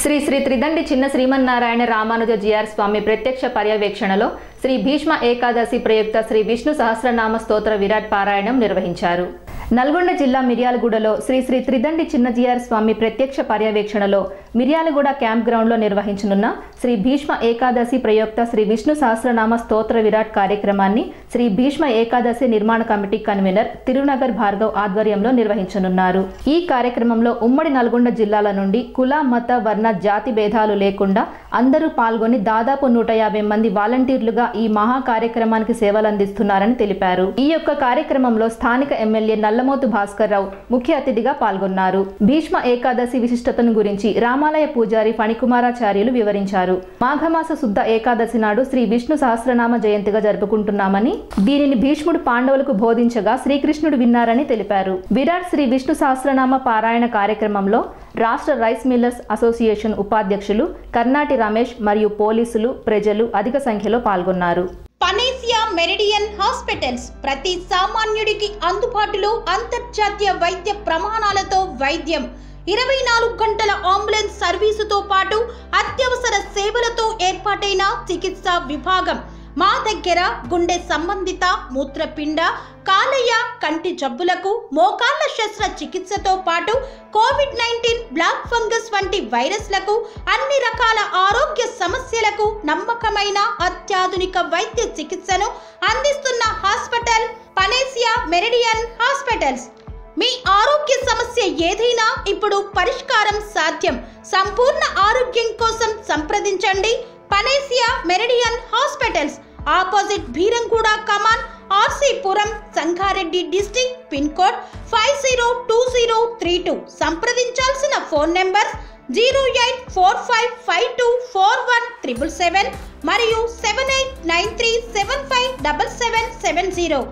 శ్రీ శ్రీ త్రిదండి చిన్న శ్రీమన్నారాయణ రామానుజ జిఆర్ స్వామి ప్రత్యక్ష పర్యవేక్షణలో శ్రీ భీష్మ ఏకాదశి ప్రయుక్త శ్రీ విష్ణు సహస్రనామ స్తోత్ర విరాట్ పారాయణం నిర్వహించారు నల్గొండ జిల్లా మిర్యాలగూడలో శ్రీ శ్రీ త్రిదండి చిన్న జిఆర్ స్వామి ప్రత్యక్ష పర్యవేక్షణలో మిర్యాలగూడ క్యాంప్ గ్రౌండ్లో నిర్వహించనున్న శ్రీ భీష్మ ఏకాదశి ప్రయుక్త శ్రీ విష్ణు సహస్రనామ స్తోత్ర విరాట్ కార్యక్రమాన్ని శ్రీ భీష్మ ఏకాదశి నిర్మాణ కమిటీ కన్వీనర్ తిరునగర్ భార్గవ్ ఆధ్వర్యంలో నిర్వహించనున్నారు ఈ కార్యక్రమంలో ఉమ్మడి నల్గొండ జిల్లాల నుండి కుల మత వర్ణ జాతి భేదాలు లేకుండా అందరూ పాల్గొని దాదాపు నూట యాభై మంది వాలంటీర్లుగా ఈ మహా కార్యక్రమానికి సేవలందిస్తున్నారని తెలిపారు ఈ యొక్క కార్యక్రమంలో స్థానిక ఎమ్మెల్యే నల్లమోతు భాస్కర్ రావు ముఖ్య అతిథిగా పాల్గొన్నారు భీష్మ ఏకాదశి విశిష్టతను గురించి రామాలయ పూజారి ఫణికుమారాచార్యులు వివరించారు మాఘమాస శుద్ధ ఏకాదశి నాడు శ్రీ విష్ణు సహస్రనామ జయంతిగా జరుపుకుంటున్నామని దీనిని భీష్ముడు పాండవులకు బోధించగా శ్రీకృష్ణుడు విన్నారని తెలిపారు విరాట్ శ్రీ విష్ణు సహస్రనామ పారాయణ కార్యక్రమంలో రాష్ట్ర రైస్ మిల్లర్స్ అసోసియేషన్ ఉపాధ్యక్షులు కర్నాటి రమేష్ మరియు పోలీసులు ప్రజలు అధిక సంఖ్యలో పాల్గొన్నారు పనేసియా మెరిడియన్ హాస్పిటల్స్ ప్రతి సామాన్యుడికి అందుబాటులో అంతర్జాతీయ వైద్య ప్రమాణాలతో వైద్యం ఇరవై నాలుగు గంటల అంబులెన్స్ సర్వీసుతో పాటు అత్యవసర సేవలతో ఏర్పాటైన చికిత్సా విభాగం మా దగ్గర గుండె సంబంధిత మూత్రపిండ కాలేయ కంటి జబ్బులకు మోకాళ్ల శస్త్ర చికిత్సతో పాటు కోవిడ్ నైన్టీన్ బ్లాక్ ఫంగస్ వంటి వైరస్లకు అన్ని రకాల ఆరోగ్య సమస్యలకు నమ్మకమైన అత్యాధునిక వైద్య చికిత్సను అందిస్తున్న హాస్పిటల్ పనేసియా మెరిడియన్ హాస్పిటల్స్ మీ ఆరోగ్య సమస్య ఏదైనా ఇప్పుడు పరిష్కారం సాధ్యం సంపూర్ణ ఆరోగ్యం కోసం సంప్రదించండి Panacea Meridian hospitals opposite Bheeramguda Kaman RC Puram Sangareddy district pin code five zero two zero three two సంప్రదించాల్సిన phone number zero eight four five five two four one triple seven మరియు seven eight nine three seven five double seven seven zero